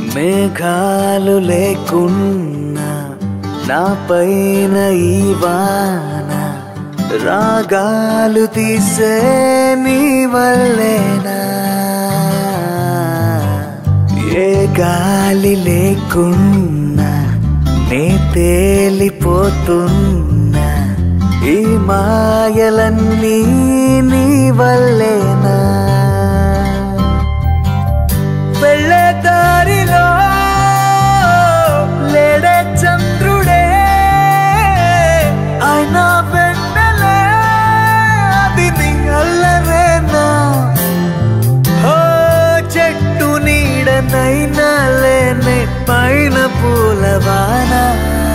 మేఘాలు లేకున్నా నా పైన ఈ వాన రాగాలు తీసే నీ వల్లేనా ఏ గాలి లేకున్నా నే తేలిపోతున్నా ఈ మాయలన్నీ నీ వల్లేనా వెళ్ళే దారిలో లేడే చంద్రుడే ఆయన వెన్నెలే అది నీ అల్లరేనా ఓ చెట్టు నీడనైనా లేనే పైన పూలవానా